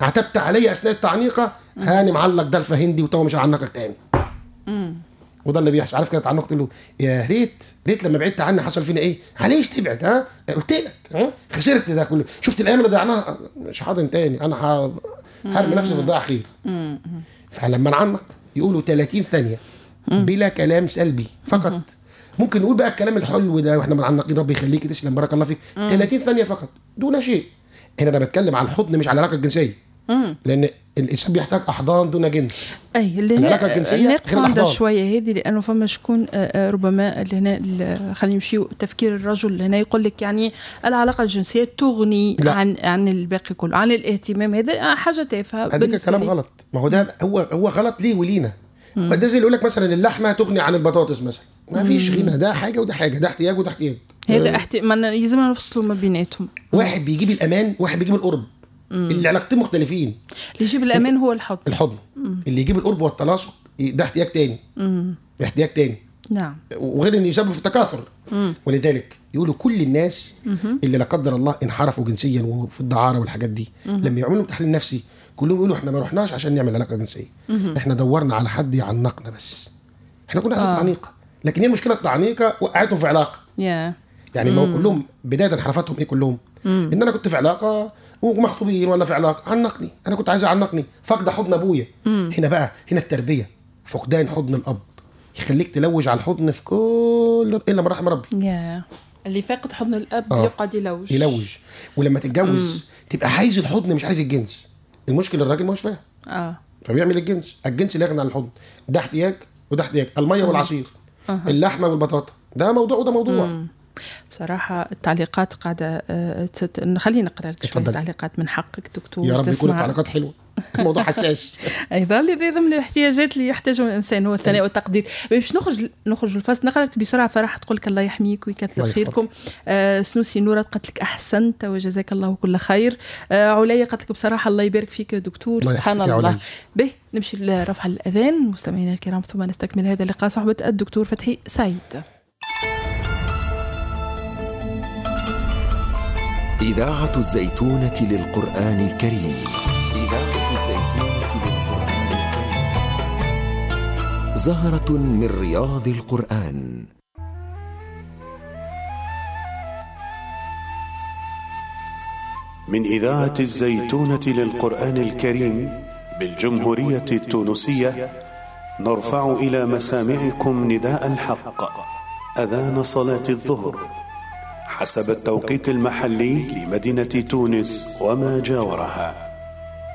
عتبت علي اثناء التعنيقه هاني معلق دلفه هندي وتو مش هعنقك تاني وده اللي بيحصل عارف كده تعنق تقول له يا ريت ريت لما بعدت عني حصل فينا ايه عليش تبعد ها قلت لك ها خسرت ده كله شفت الايام اللي ضيعناها مش حاضن تاني انا ه- هرمي نفسي في الضياع خير فلما نعنق يقولوا 30 ثانيه بلا كلام سلبي فقط ممكن نقول بقى الكلام الحلو ده واحنا منعنقين ربي يخليك تسلم بارك الله فيك 30 ثانيه فقط دون شيء هنا انا بتكلم على الحضن مش على العلاقه الجنسيه لان الانسان بيحتاج احضان دون جنس اي اللي العلاقة هنا الجنسية نقف غير عندها الأحضان. شويه هذه لانه فما شكون آه، آه، ربما اللي هنا ال- خلينا نمشيو تفكير الرجل اللي هنا يقول لك يعني العلاقه الجنسيه تغني لا. عن عن الباقي كله عن الاهتمام هذا آه، حاجه تافهه هذا بالنسبة كلام لي. غلط ما هو ده هو هو غلط ليه ولينا وده زي اللي يقول لك مثلا اللحمه تغني عن البطاطس مثلا ما فيش غنى ده حاجه وده حاجه ده احتياج وده احتياج هذا احت... ما يلزمنا نفصلوا ما بيناتهم واحد بيجيب الامان واحد بيجيب القرب العلاقتين مختلفين اللي يجيب الامان هو الحب الحضن اللي يجيب القرب والتلاصق ده احتياج تاني ده احتياج تاني نعم وغير انه يسبب في التكاثر ولذلك يقولوا كل الناس اللي لا قدر الله انحرفوا جنسيا وفي الدعاره والحاجات دي لما يعملوا تحليل نفسي كلهم يقولوا احنا ما رحناش عشان نعمل علاقه جنسيه احنا دورنا على حد يعنقنا بس احنا كنا عايزين آه. تعنيقه لكن هي المشكله التعنيقه وقعتهم في علاقه يا يعني ما هو كلهم بدايه انحرافتهم ايه كلهم ان انا كنت في علاقه ومخطوبين ولا في علاقه عنقني انا كنت عايز يعنقني فقد حضن ابويا هنا بقى هنا التربيه فقدان حضن الاب يخليك تلوج على الحضن في كل الا من رحم ربي يا اللي فاقد حضن الاب آه. يقعد يلوج يلوج ولما تتجوز تبقى عايز الحضن مش عايز الجنس المشكله الراجل مش فاهم اه فبيعمل الجنس الجنس لا يغني عن الحضن ده احتياج وده احتياج الميه والعصير اللحمه والبطاطا ده موضوع وده موضوع بصراحة التعليقات قاعدة آه، تت... خليني نقرا لك شوية اتفضل. تعليقات من حقك دكتور يا رب يكون تسمع. التعليقات حلوه الموضوع حساس ايضا لذا ضمن الاحتياجات اللي يحتاجها الانسان هو الثناء والتقدير باش نخرج نخرج الفاصل نقرا لك بسرعه فرح تقول لك الله يحميك ويكثر الله خيركم آه سنوسي نورة قالت لك احسنت وجزاك الله كل خير آه عليا قالت لك بصراحه الله يبارك فيك يا دكتور الله سبحان يحفظك يا الله علي. به نمشي لرفع الاذان مستمعينا الكرام ثم نستكمل هذا اللقاء صحبه الدكتور فتحي سعيد إذاعة الزيتونة للقرآن الكريم إذاعة الزيتونة للقرآن الكريم زهرة من رياض القرآن من إذاعة الزيتونة للقرآن الكريم بالجمهورية التونسية نرفع إلى مسامعكم نداء الحق أذان صلاة الظهر حسب التوقيت المحلي لمدينة تونس وما جاورها